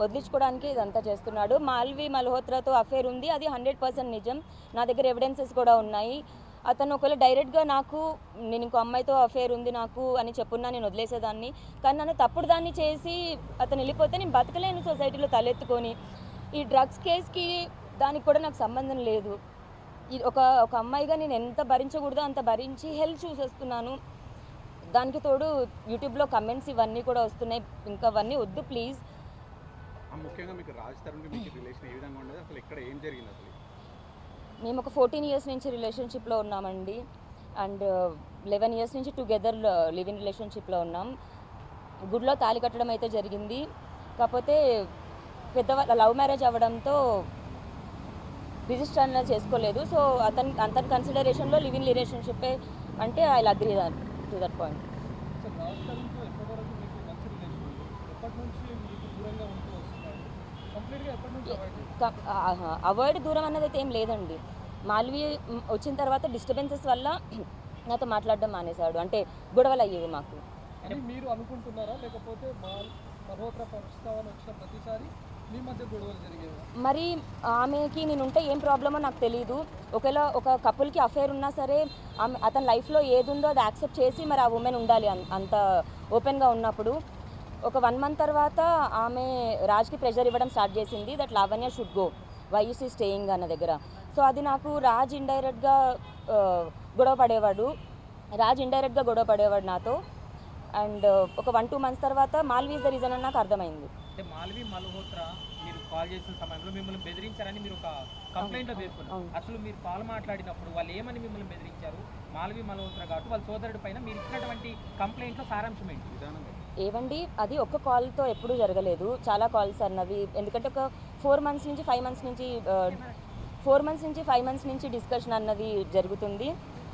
వదిలించుకోవడానికి ఇదంతా చేస్తున్నాడు మాల్వి మల్హోత్రాతో అఫేర్ ఉంది అది హండ్రెడ్ పర్సెంట్ నిజం నా దగ్గర ఎవిడెన్సెస్ కూడా ఉన్నాయి అతను ఒకవేళ డైరెక్ట్గా నాకు నేను ఇంకో అమ్మాయితో అఫేర్ ఉంది నాకు అని చెప్పున్నా నేను వదిలేసేదాన్ని కానీ నన్ను తప్పుడు దాన్ని చేసి అతను వెళ్ళిపోతే నేను బతకలేను సొసైటీలో తలెత్తుకొని ఈ డ్రగ్స్ కేసుకి దానికి కూడా నాకు సంబంధం లేదు ఇది ఒక ఒక అమ్మాయిగా నేను ఎంత భరించకూడదో అంత భరించి హెల్త్ చూసేస్తున్నాను దానికి తోడు యూట్యూబ్లో కమెంట్స్ ఇవన్నీ కూడా వస్తున్నాయి ఇంకా అవన్నీ వద్దు ప్లీజ్ ఆ ముఖ్యంగా మీకు రాజ్ తరుణ్కి మీకు రిలేషన్ ఏ విధంగా ఉండేది అసలు ఇక్కడ ఏం జరిగింది అసలు మేము ఒక ఫోర్టీన్ ఇయర్స్ నుంచి రిలేషన్షిప్లో ఉన్నామండి అండ్ లెవెన్ ఇయర్స్ నుంచి టుగెదర్ లివింగ్ రిలేషన్షిప్లో ఉన్నాం గుడిలో తాళి కట్టడం అయితే జరిగింది కాకపోతే పెద్దవాళ్ళ లవ్ మ్యారేజ్ అవ్వడంతో రిజిస్టర్ అనేది చేసుకోలేదు సో అతని అతని కన్సిడరేషన్లో లివింగ్ రిలేషన్షిప్పే అంటే I agree to that point sir రాష్ట్రంతో ఎప్పటివరకు మీకు మంచి రిలేషన్ ఉంది ఎప్పటి నుంచి మీకు దూరంగా ఉంటూ వస్తున్నారు కంప్లీట్గా ఎప్పటి నుంచి అవాయిడ్ అవాయిడ్ దూరం అన్నది అయితే ఏం లేదండి మాల్వి మ్, వచ్చిన తర్వాత డిస్టర్బెన్సెస్ వల్ల నాతో మాట్లాడడం మానేశాడు అంటే గొడవలు అయ్యేవి మాకు అని మీరు అనుకుంటున్నారా లేకపోతే మా మల్హోత్రా ప్రస్తావన వచ్చిన ప్రతిసారి మీ మధ్య గొడవలు జరిగేవా మరి ఆమెకి నేను ఉంటే ఏం ప్రాబ్లమో నాకు తెలియదు ఒకవేళ ఒక కపుల్కి అఫేర్ ఉన్నా సరే ఆమె అతని లైఫ్లో ఏది ఉందో అది యాక్సెప్ట్ చేసి మరి ఆ ఉమెన్ ఉండాలి అన్- అంత ఓపెన్గా ఉన్నప్పుడు ఒక వన్ మంత్ తర్వాత ఆమె రాజ్కి ప్రెషర్ ఇవ్వడం స్టార్ట్ చేసింది that Lavanya should go why you see staying అన్న దగ్గర సో అది నాకు రాజ్ ఇండైరెక్ట్గా గొడవ పడేవాడు రాజ్ ఇండైరెక్ట్గా గొడవ పడేవాడు నాతో అండ్ ఒక వన్ టూ మంత్స్ తర్వాత మాల్వీ ఇస్ ద రీజన్ అని నాకు అర్థమైంది అంటే మాల్వి మల్హోత్రా మీరు కాల్ చేసిన సమయంలో మిమ్మల్ని బెదిరించారని మీరు ఒక కంప్లైంట్లో పేర్కొన్నారు అవును. అసలు మీరు కాల్ మాట్లాడినప్పుడు వాళ్ళు ఏమని మిమ్మల్ని బెదిరించారు మాల్వి మల్హోత్రా కాబట్టి వాళ్ళ సోదరుడి పైన మీరు ఇచ్చినటువంటి కంప్లైంట్లో సారాంశం ఏంటి విధానంగా ఏవండి అది ఒక్క కాల్తో ఎప్పుడూ జరగలేదు చాలా కాల్స్ అన్నవి ఎందుకంటే ఒక ఫోర్ మంత్స్ నుంచి ఫైవ్ మంత్స్ నుంచి ఫోర్ మంత్స్ నుంచి ఫైవ్ మంత్స్ నుంచి డిస్కషన్ అన్నది జరుగుతుంది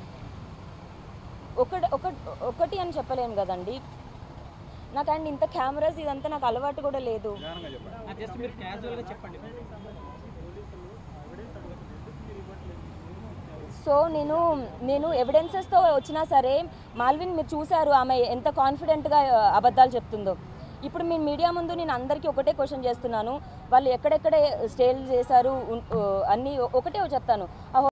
ఒక ఒక ఒకటి అని చెప్పలేము కదండి నాకు అండ్ ఇంత కెమెరాస్ ఇదంతా నాకు అలవాటు కూడా లేదు విధానంగా చెప్పండి జస్ట్ మీరు క్యాజువల్గా చెప్పండి సో నేను నేను ఎవిడెన్సెస్తో వచ్చినా సరే మాల్విన్ మీరు చూశారు ఆమె ఎంత కాన్ఫిడెంట్గా అబద్ధాలు చెప్తుందో ఇప్పుడు మీ మీడియా ముందు నేను అందరికీ ఒకటే క్వశ్చన్ చేస్తున్నాను వాళ్ళు ఎక్కడెక్కడ స్టేల్ చేశారు ఉన్- అన్నీ ఒకటే చెప్తాను ఆ